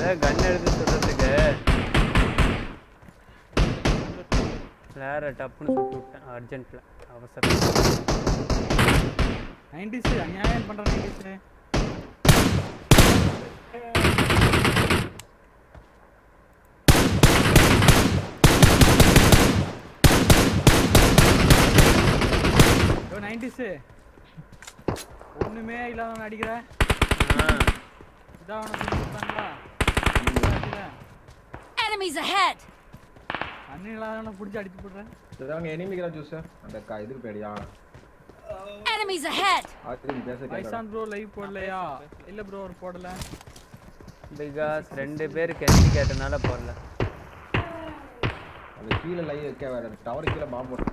அதான் கன் எடுத்து சொல்றதுக்கு வேற டப்புன்னு சுட்டு விட்டேன் அர்ஜென்ட்ல அவசரம் நைன்டிஸ் அநியாயம் பண்ற நைன்டிஸ் நைன்டிஸ் ஒண்ணுமே இல்லாதவன் அடிக்கிற ஆ, இதான் அவனை சொல்லி கொடுத்தாங்களா Enemies ahead! அண்ணன் இல்லாதவனை பிடிச்சி அடிச்சு போடுறேன் இதாங்க எனிமிக்கிறா ஜூஸ் அந்த க இதுக்கு பேடியா Enemies ahead! அது நீ பேச கேட்கறேன் வைசான் ப்ரோ லைவ் போடலையா இல்ல ப்ரோ ஒரு போடல பிகாஸ் ரெண்டு பேர் கெஞ்சி கேட்டனால போடல அது கீழே லை வைக்க வேற டவர் கீழே பாம்பு போட்டு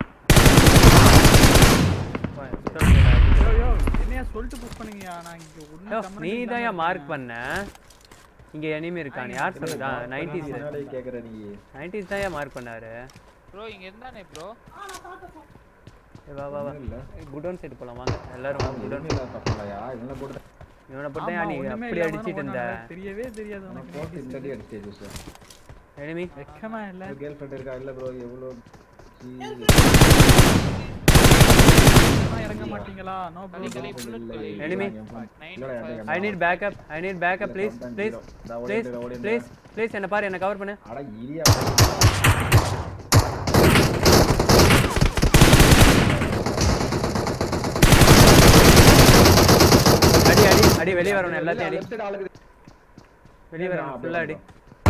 போய், சுட முடியாது. யோ யோ என்னையா சொல்லிட்டு புஷ் பண்ணுங்கயா நான் இங்க யோ, ஒண்ணு நீ தான் மார்க் பண்ண இங்க எனிமி இருக்கான் யார் சொல்லுதா நைன்டிஸ் முன்னாடி கேக்குற நீ நைன்டிஸ் தான் மார்க் பண்ணாரு ப்ரோ இங்க இருந்தானே ப்ரோ ஏய், வா வா வா இல்ல குடோன் சைடு போலாம் வாங்க எல்லாரும் வாங்க குடோன் எதுவுமே இல்லாத தப்புலையா இவனை போட்டு இவனை போட்டு நீ அப்படி அடிச்சிட்டு இருந்த தெரியவே தெரியாது அவனை உனக்கு போட்டு இந்த அடி அடிச்சே ஜூஸ் எனிமி வெக்கமா இல்ல கேர்ள் ஃப்ரெண்ட் இருக்கா இல்ல ப்ரோ எவ்வளோ சும்மா இறங்க மாட்டீங்களா நோ ப்ரோ அடிக்கலை bullet போய். Enemy. I need backup I need backup please please please please please என்ன பாரு என்ன கவர் பண்ணு அட இரியா அடி அடி அடி வெளியே வரணும் எல்லாத்தையும் அடி லெஃப்ட் சைடு ஆளுக்கு வெளியே வரணும் ஃபுல்லா அடி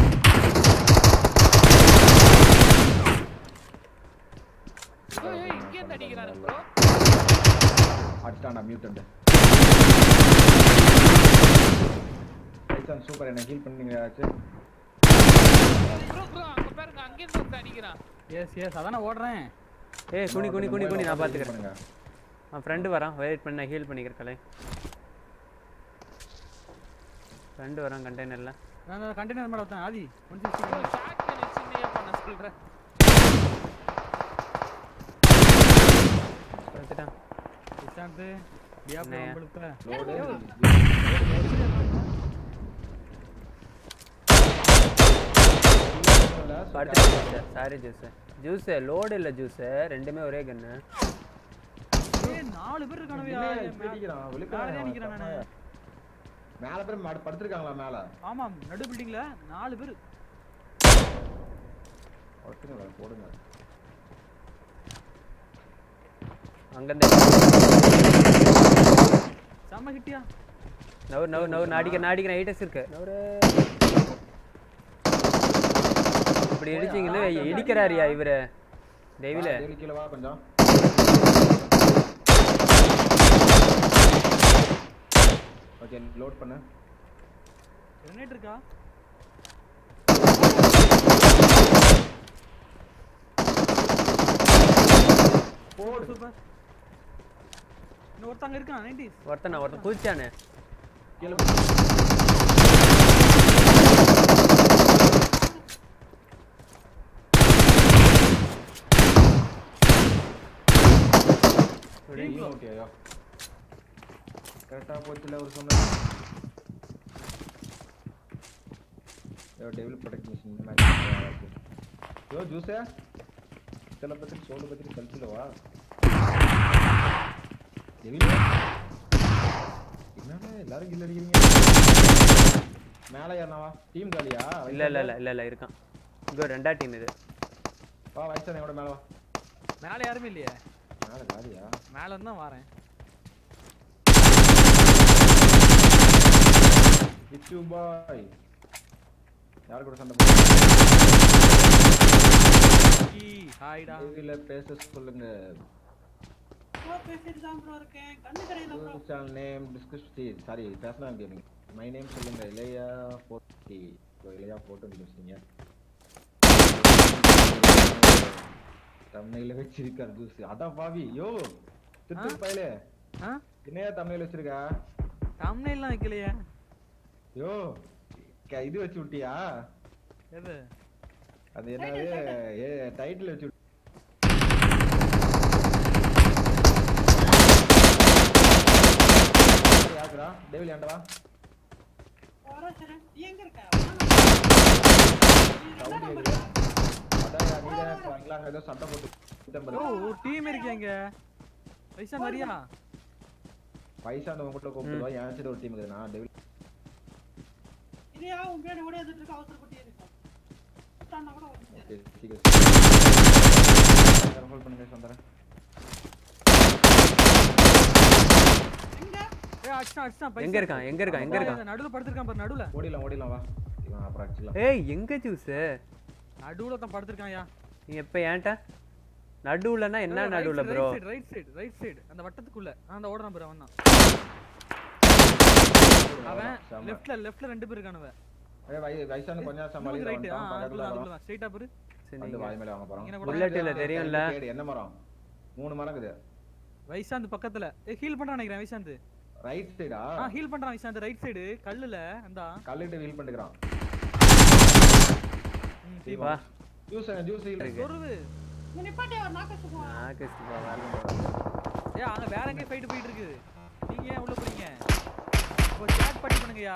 ஏய், ஏய், இங்க இருந்து அடிக்கிறானுங்க ப்ரோ அடிச்சிட்டான்டா மியூட்டன்ட் ஐசான் சூப்பர் என்ன ஹீல் பண்ணீங்க ஆச்சு ப்ரோ ப்ரோ அங்க பாருங்க அங்க இருந்து ஒருத்தன் அடிக்கிறான் எஸ் எஸ் அதானே ஓடுறேன் ஏய் குனி குனி குனி குனி நான் பாத்துக்கிறேன் பண்ணுங்க அவன் ஃப்ரெண்டு வரான் வெயிட் பண்ண ஹீல் பண்ணிக்கிறேன் கலை ஃப்ரெண்டு வரான் கண்டெய்னர்ல நான் கண்டெய்னர் மேல வந்தேன் Aadhi one bro sixty shotgun சின்னையா பண்ண சொல்றேன் பார்த்துட்டான் நிஷாந்த் டியா ப்ரோ என்னய்யா? உங்களுக்கு லோடு படுத்து சாரி ஜூஸ் ஜூஸ் லோடு இல்ல ஜூஸ் ரெண்டுமே ஒரே கன்னு ஏய் நாலு பேர் இருக்கானவையா மேலே நிக்கிறேன் நானு மேல பேர் மாடு படுத்திருக்காங்களா மேல ஆமாம் நடு பில்டிங்ல நாலு பேர் ஒட்டுங்க போடுங்க அங்கிருந்து செம்ம ஹிட்டியா நவர் நவர் நவர் நாடிக்க நாடிக்க ஐட்டஸ் இருக்கு நவரு இப்படி இடிச்சிங்கன்னு இடிக்கிறாரியா இவரு தெய்வில டெய்லி கீழே வா கொஞ்சம் ஓகே லோட் பண்ணு கிரனேட் இருக்கா போடு சூப்பர் இன்னும் ஒருத்தங்க இருக்கான் நைன்டிஸ் ஒருத்தன் ஒருத்தன் குதிச்சானே கீழே ஓகேயா கரெக்டாக போச்சுல ஒரு சொன்ன yo devil protect machine match yo ஜூஸே சில பத்தி சோழ பத்தி கழிச்சுலவா டெவில் என்னடா எல்லாரும் கில் அடிக்கிறீங்க மேலே ஏறினவா டீம் காலியா இல்ல இல்ல இல்ல இல்ல இல்ல இருக்கான் இங்க ரெண்டா டீம் இது வா வயசான கூட மேலே வா மேலே யாருமே இல்லையே மேலே காலியா மேல இருந்து தான் வரேன் இச்சு பாய் யார் கூட சண்டை ஈ ஹாய்டா டிவில பேச சொல்லுங்க சேனல் நேம் டிஸ்கஸ் சாரி பேசலாம் கேமிங் மை நேம் சொல்லுங்க இளையா போட்டி இளையா போட்டோ வச்சிருக்கீங்க தமிழ்ல வச்சிருக்காரு ஜூஸ் அதான் பாவி யோ திட்டு பயலே ஆ என்னையா தமிழ்ல வச்சிருக்கா தம்ப்நெயில்லாம் வைக்கலையே யோ க- இது வச்சு விட்டியா எது அது என்னது ஏ டைட்டில் வச்சு விட்டு- யாருக்குடா டேவில் ஏன்டா சவுண்ட் ஏரியா அதான் யா, நீ தானே பண்ணலாம் ஏதோ சண்டை போட்டு குத்தம் ஓ பாரு. ஒரு டீம் இருக்கே இங்க வைசா மரியா பைசா அந்த உங்ககிட்ட கூப்பிடுவா என் சைடு ஒரு டீம் இருக்குது நான் டெவில் ஓகே சீக்கிரம் ஹோல்ட் பண்ணுங்க சந்தரன் ஏ அடிச்சான் அடிச்சான் பைசா எங்க இருக்கான் எங்க இருக்கான் எங்க இருக்கான் நடுவுல படுத்திருக்கான் பாரு நடுவுல ஓடிடலாம் ஓடிடலாம் வா இவன் அப்புறம் அடிச்சிடலாம் ஏய் எங்க ஜூஸ் நடுவுல தான் படுத்திருக்கான்யா நீ எப்ப ஏன்ட்ட நடுவுலனா என்ன நடுவுல bro right side right side அந்த வட்டத்துக்குள்ள அந்த ஓடுறான் பாரு அவன் தான் அவன் செம. லெஃப்ட்ல லெஃப்ட்ல ரெண்டு பேர் இருக்கானுவ ஏய், வை வயசான கொஞ்சம் சமாளி ரைட் ஆ பக்கத்துல அதுக்குள்ள வரோம். அதுக்குள்ள ஸ்ட்ரைட்டா பாரு சரி வந்து நீங்க வாய் மேல வாங்க போறோம் இங்கன கூட புல்லட் இல்ல தெரியும்ல தேடு, என்ன மரம் மூணு மரம் இருக்குது வைசாந்த் பக்கத்துல ஏ ஹீல் பண்றான் நினைக்கிறேன் வைசாந்த் ரைட் சைடா ஆ ஹீல் பண்றான் வைசாந்த் ரைட் சைடு கல்லுல அந்த கல்லிட்டு வீல் பண்ணிக்கிறான் வா ஜூஸ் ஜூஸ் ஹீல் இருக்கு சொருவு நாக்கு சிவா வரணும் ஏ அங்க வேற எங்கேயும் ஃபைட் போயிட்டு இருக்குது நீங்க ஏன் உள்ள போறீங்க இப்போ சாட் பண்ணி பண்ணுங்கயா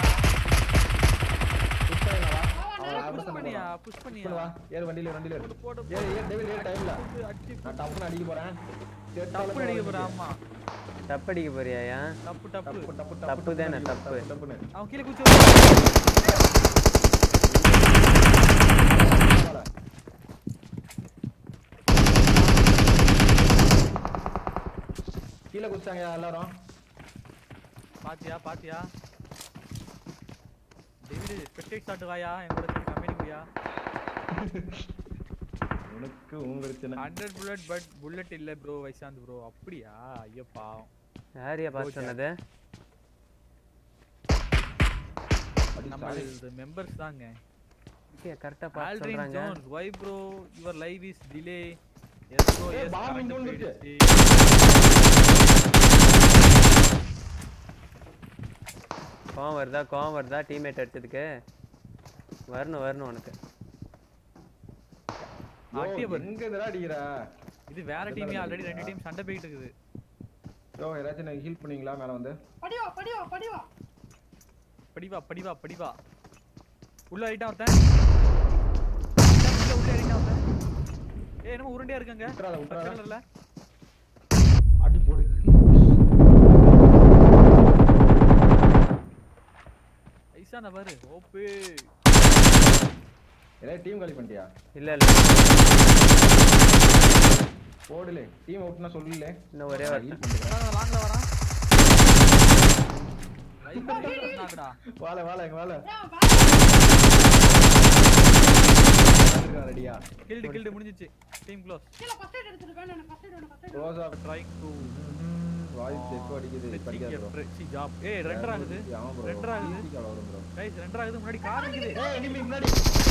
புஷ் பண்ணலாம் வா அவன் புஷ் ஆபத்து பண்ணியா பண்ணியா புஷ் புஷ் பண்ணியா வா ஏறு வண்டியில வண்டியில ஏறு போடு ஏறு ஏறு டேவிட் ஏறு டைம்ல போடு அடிச்சு நான் டப்புன்னு அடிக்க போறேன் தப்பு அடிக்க போற ஆமா தப்படிக்க போறியா தப்பு தப்பு டப்பு டப்பு தப்பு தானே, அடிக்க, தப்பு. டப்புன்னு அவன் கீழே குச்சி பரவாயில்ல. கீழே குடிச்சாங்க எல்லாரும் பாத்தியா பாத்தியா டேவிட் ஸ்பெக்டேட் ஷாட் வாயா என் கூட கம்பெனி போயா உனக்கு உன் பிரச்சனை ஹண்ட்ரட் புல்லட் பட் புல்லட் இல்ல ப்ரோ வைசாந்த் ப்ரோ அப்படியா ஐயோ பாவம் யாரையா பார்த்து சொன்னது அடி நம்ம sorry. மெம்பர்ஸ் தாங்க கரெக்டா பார்த்து ஆல்ட்ரின் சொல்றாங்க Jones why bro your live is delay yes bro ஏய், எஸ் bomb கரெக்ட் இங்க வந்துருச்சு. கோவம் வருதா கோவம் வருதா டீம்மேட் அடிச்சதுக்கு வரணும் வரணும் உனக்கு யோ, ஆட்டிய பாரு. எங்க இதெல்லாம் அடிக்கிற இது வேற டீமே ஆல்ரெடி ரெண்டு டீம் சண்டை போயிட்டு இருக்குது யோ ஏதாச்சும் எனக்கு ஹீல் பண்ணீங்களா மேல வந்து படிவா படிவா படிவா உள்ள அடிட்டா ஒருத்தன் உள்ள உள்ள அடிட்டா ஒருத்தன் ஏய் என்னமோ உருண்டையா இருக்காங்க விட்றாத, விட்றாத. கலர்ல அடி போடு ஐசா நான் பாரு ஓப்பே ஏதாவது டீம் காலி பண்ணிட்டியா இல்ல இல்ல போடுலே டீம் அவுட்னா சொல்லல இன்னும் ஒரே நான் வார்த்தை. heal பண்ணிக்கிறேன். லாங்ல வரான் லைஃப் நாக்குடா வாழ வாழ எங்க வாழ ரெடியா கில்டு கில்டு முடிஞ்சிச்சு team close close off trying to voice echo அடிக்குது படிக்காத ப்ரோ ஜாப் ஏய் ரெண்டர் ஆகுது ஆமா ப்ரோ ரெண்டர் ஆகுது வரும் ப்ரோ கைஸ் ரெண்டர் ஆகுது முன்னாடி கார் இருக்குது ஏய் எனிமி முன்னாடி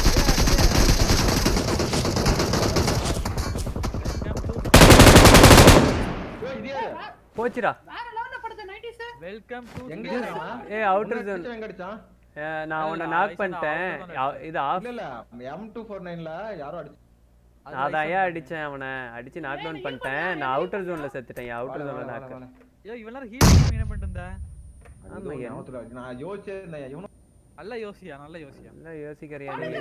ஏய் இது யாரு போச்சுடா வெல்கம் டு எங்க இருக்கான் ஏய் அவுட்டர் உன்னை ஜோன் அடிச்சவன் எங்க அடிச்சான் நான் உன்னை இல்ல, நாக் ஐசா, பண்ணிட்டேன் outer zone யா- இது ஆஃப் இல்ல இல்ல M249ல யாரோ அடிச்சு நான் தான் ஏன் அடிச்சேன் அவனை அடிச்சு நாக் டவுன் பண்ணிட்டேன் நான் அவுட்டர் ஜோன்ல செத்துட்டேன் அவுட்டர் வாழ, ஜோன்ல வாழ, நாக் வாழ. ஐயோ இவ்வளவு நேரம் ஹீல் பண்ணி என்ன பண்ணிட்டு இருந்த ஐயோ, ஞாபகத்துல இருக்கு. நான் யோசிச்சே இருந்தேன் இவனும் நல்ல யோசியா நல்ல யோசியா நல்லா யோசிக்கிறியா நீ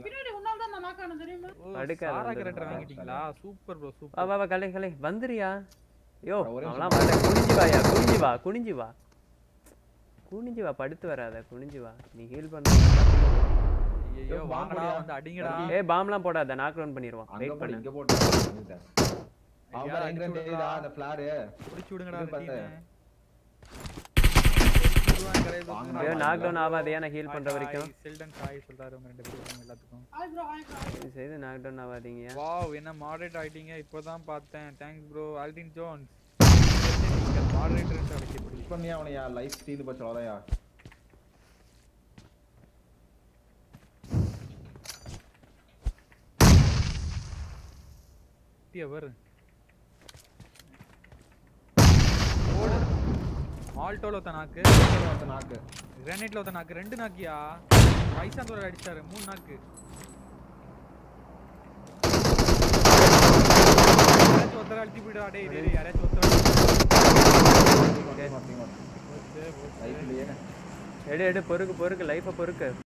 ஓ, அடுக்காத சாரா வந்து. கேரக்டர் வாங்கிட்டீங்களா சூப்பர் ப்ரோ வா சூப்பர் வா வா கலை கலை வந்துறியா யோ ஒரே அவன்லாம் வரல குனிஞ்சு வாயா குனிஞ்சு வா குனிஞ்சு வா குனிஞ்சு வா படுத்து வராத குனிஞ்சு வா நீ ஹீல் பண்ண ஐயோ bomb வாங்கடா போடுயா. வந்து அடிங்கடா ஏய் பாம்லாம் போடாத நாக் டவுன் பண்ணிடுவான் அங்க வெயிட் போய் பண்ணு இங்க போட்டு வந்துட்டேன். அவன் ஐயா, பாரு, அடிச்சு எங்க விடுறா. தெரியுதா அந்த ஃபிளாரு புடிச்சு விடுங்கடா இது அந்த பார்த்தேன். டீம் ஐயோ நாக் டவுன் ஆகாதையா நான் ஹீல் பண்ற வரைக்கும் செல்டன் காய் சொல்றாரு உங்க ரெண்டு பேரும் எல்லாத்துக்கும் தயவு செய்து நாக் டவுன் ஆகாதீங்க வாவ் என்ன மாடரேட் ஆயிட்டீங்க இப்போதான் பார்த்தேன் தேங்க்ஸ் ப்ரோ ஆல்டின் ஜோன்ஸ் நீங்க மாடரேட்டர் அழைக்கப்படுது புஷ் பண்ணி அவனையா லைஃப் தீந்து போச்சு அவ்வளோயா எவர் ஓடு மால்டோல ஒருத்த நாக்கு ஒருத்த நாக்கு கிரானைட்ல ஒருத்த நாக்கு ரெண்டு நாக்கியா வைசாந்தோர அடிச்சாரு மூணு நாக்கு யாராச்சும் ஒருத்தர அழுத்தி போயிடா டேய் டேய் டேய், யாராச்சும் ஒருத்தர லைஃப்லயே எடு எடு பொறுக்கு பொறுக்கு லைஃபை பொறுக்கு